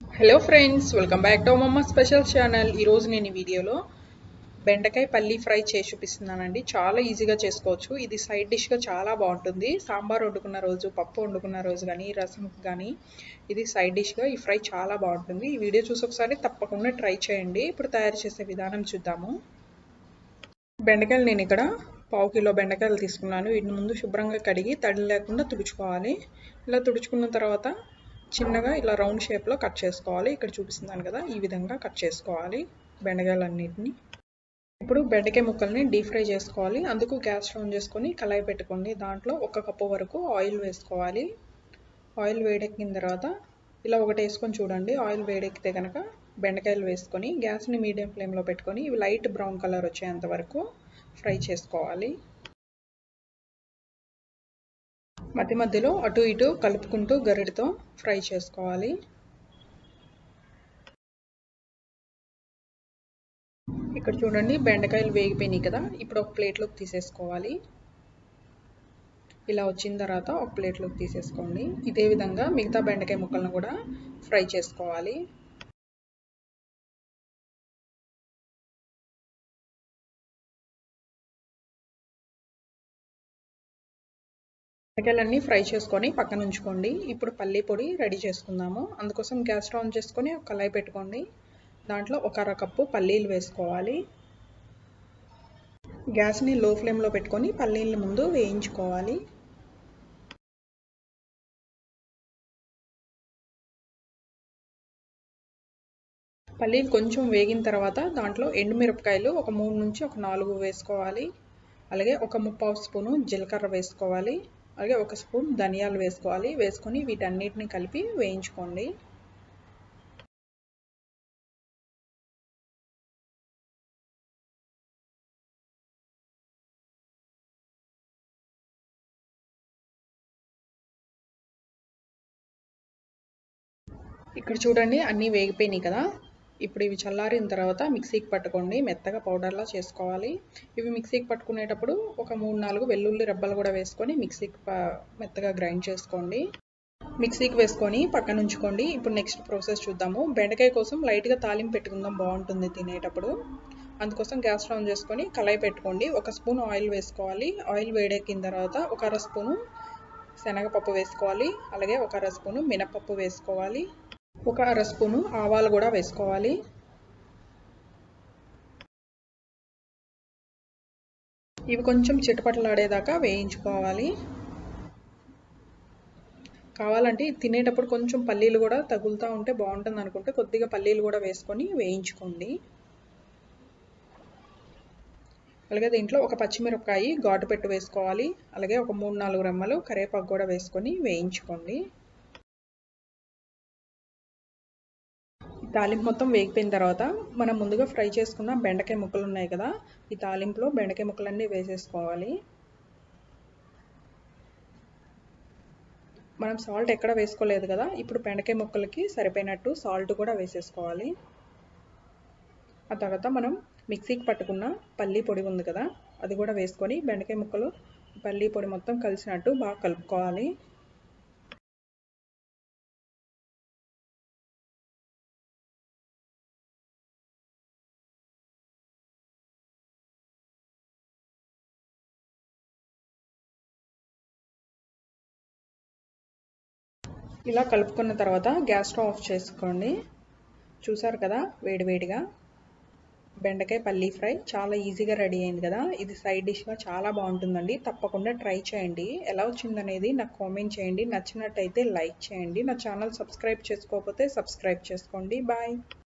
hello friends welcome back to mamma special channel ఈరోజు నేను ఈ వీడియోలో బెండకాయ పల్లీ ఫ్రై చేసి చూపిస్తున్నానండి చాలా ఈజీగా చేసుకోవచ్చు ఇది సైడ్ డిష్గా చాలా బాగుంటుంది సాంబార్ వండుకున్న రోజు పప్పు వండుకున్న రోజు కానీ రసం కానీ ఇది సైడ్ డిష్గా ఈ ఫ్రై చాలా బాగుంటుంది ఈ వీడియో చూసి ఒకసారి తప్పకుండా ట్రై చేయండి ఇప్పుడు తయారు చేసే విధానం చూద్దాము బెండకాయలు నేను ఇక్కడ పావు కిలో బెండకాయలు తీసుకున్నాను వీటిని ముందు శుభ్రంగా కడిగి తడి లేకుండా తుడుచుకోవాలి ఇలా తుడుచుకున్న తర్వాత చిన్నగా ఇలా రౌండ్ షేప్లో కట్ చేసుకోవాలి ఇక్కడ చూపిస్తున్నాను కదా ఈ విధంగా కట్ చేసుకోవాలి బెండకాయలన్నిటిని ఇప్పుడు బెండకాయ ముక్కల్ని డీప్ ఫ్రై చేసుకోవాలి అందుకు గ్యాస్ ఆన్ చేసుకొని కళాయి పెట్టుకోండి దాంట్లో ఒక కప్పు వరకు ఆయిల్ వేసుకోవాలి ఆయిల్ వేడెక్కిన తర్వాత ఇలా ఒకటి వేసుకొని చూడండి ఆయిల్ వేడెక్కితే కనుక బెండకాయలు వేసుకొని గ్యాస్ని మీడియం ఫ్లేమ్లో పెట్టుకొని ఇవి లైట్ బ్రౌన్ కలర్ వచ్చేంత వరకు ఫ్రై చేసుకోవాలి మధ్య మధ్యలో అటు ఇటు కలుపుకుంటూ గరిటతో ఫ్రై చేసుకోవాలి ఇక్కడ చూడండి బెండకాయలు వేగిపోయినాయి కదా ఇప్పుడు ఒక ప్లేట్లోకి తీసేసుకోవాలి ఇలా వచ్చిన తర్వాత ఒక ప్లేట్లోకి తీసేసుకోండి ఇదే విధంగా మిగతా బెండకాయ ముక్కలను కూడా ఫ్రై చేసుకోవాలి బెండకాయలన్నీ ఫ్రై చేసుకొని పక్కన ఉంచుకోండి ఇప్పుడు పల్లీ పొడి రెడీ చేసుకుందాము అందుకోసం గ్యాస్ ఆన్ చేసుకొని ఒక కళాయి పెట్టుకోండి దాంట్లో ఒక అర కప్పు పల్లీలు వేసుకోవాలి గ్యాస్ని లో ఫ్లేమ్లో పెట్టుకొని పల్లీల ముందు వేయించుకోవాలి పల్లీలు కొంచెం వేగిన తర్వాత దాంట్లో ఎండుమిరపకాయలు ఒక మూడు నుంచి ఒక నాలుగు వేసుకోవాలి అలాగే ఒక ముప్పావు స్పూను జీలకర్ర వేసుకోవాలి అలాగే ఒక స్పూన్ ధనియాలు వేసుకోవాలి వేసుకొని వీటన్నిటిని కలిపి వేయించుకోండి ఇక్కడ చూడండి అన్నీ వేగిపోయినాయి కదా ఇప్పుడు ఇవి చల్లారిన తర్వాత మిక్సీకి పట్టుకోండి మెత్తగా పౌడర్లా చేసుకోవాలి ఇవి మిక్సీకి పట్టుకునేటప్పుడు ఒక మూడు నాలుగు వెల్లుల్లి రెబ్బలు కూడా వేసుకొని మిక్సీకి మెత్తగా గ్రైండ్ చేసుకోండి మిక్సీకి వేసుకొని పక్కన ఉంచుకోండి ఇప్పుడు నెక్స్ట్ ప్రాసెస్ చూద్దాము బెండకాయ కోసం లైట్గా తాలింపు పెట్టుకుందాం బాగుంటుంది తినేటప్పుడు అందుకోసం గ్యాస్ ఆన్ చేసుకొని కళాయి పెట్టుకోండి ఒక స్పూన్ ఆయిల్ వేసుకోవాలి ఆయిల్ వేడెక్కిన తర్వాత ఒక అర స్పూను శనగపప్పు వేసుకోవాలి అలాగే ఒక అర స్పూను మినపప్పు వేసుకోవాలి ఒక అర స్పూను ఆవాలు కూడా వేసుకోవాలి ఇవి కొంచెం చిటపటలాడేదాకా వేయించుకోవాలి కావాలంటే తినేటప్పుడు కొంచెం పల్లీలు కూడా తగులుతూ ఉంటే బాగుంటుంది అనుకుంటే కొద్దిగా పల్లీలు కూడా వేసుకొని వేయించుకోండి అలాగే దీంట్లో ఒక పచ్చిమిరపకాయ ఘాటు పెట్టు వేసుకోవాలి అలాగే ఒక మూడు నాలుగు రెమ్మలు కరివేపాకు కూడా వేసుకొని వేయించుకోండి తాలింపు మొత్తం వేగిపోయిన తర్వాత మనం ముందుగా ఫ్రై చేసుకున్న బెండకాయ ముక్కలు ఉన్నాయి కదా ఈ తాలింపులో బెండకాయ ముక్కలన్నీ వేసేసుకోవాలి మనం సాల్ట్ ఎక్కడ వేసుకోలేదు కదా ఇప్పుడు బెండకాయ ముక్కలకి సరిపోయినట్టు సాల్ట్ కూడా వేసేసుకోవాలి ఆ తర్వాత మనం మిక్సీకి పట్టుకున్న పల్లీ పొడి ఉంది కదా అది కూడా వేసుకొని బెండకాయ ముక్కలు పల్లీ పొడి మొత్తం కలిసినట్టు బాగా కలుపుకోవాలి ఇలా కలుపుకున్న తర్వాత గ్యాస్ స్టవ్ ఆఫ్ చేసుకోండి చూసారు కదా వేడివేడిగా బెండకాయ పల్లీ ఫ్రై చాలా ఈజీగా రెడీ అయింది కదా ఇది సైడ్ డిష్గా చాలా బాగుంటుందండి తప్పకుండా ట్రై చేయండి ఎలా వచ్చిందనేది నాకు కామెంట్ చేయండి నచ్చినట్టయితే లైక్ చేయండి నా ఛానల్ సబ్స్క్రైబ్ చేసుకోకపోతే సబ్స్క్రైబ్ చేసుకోండి బాయ్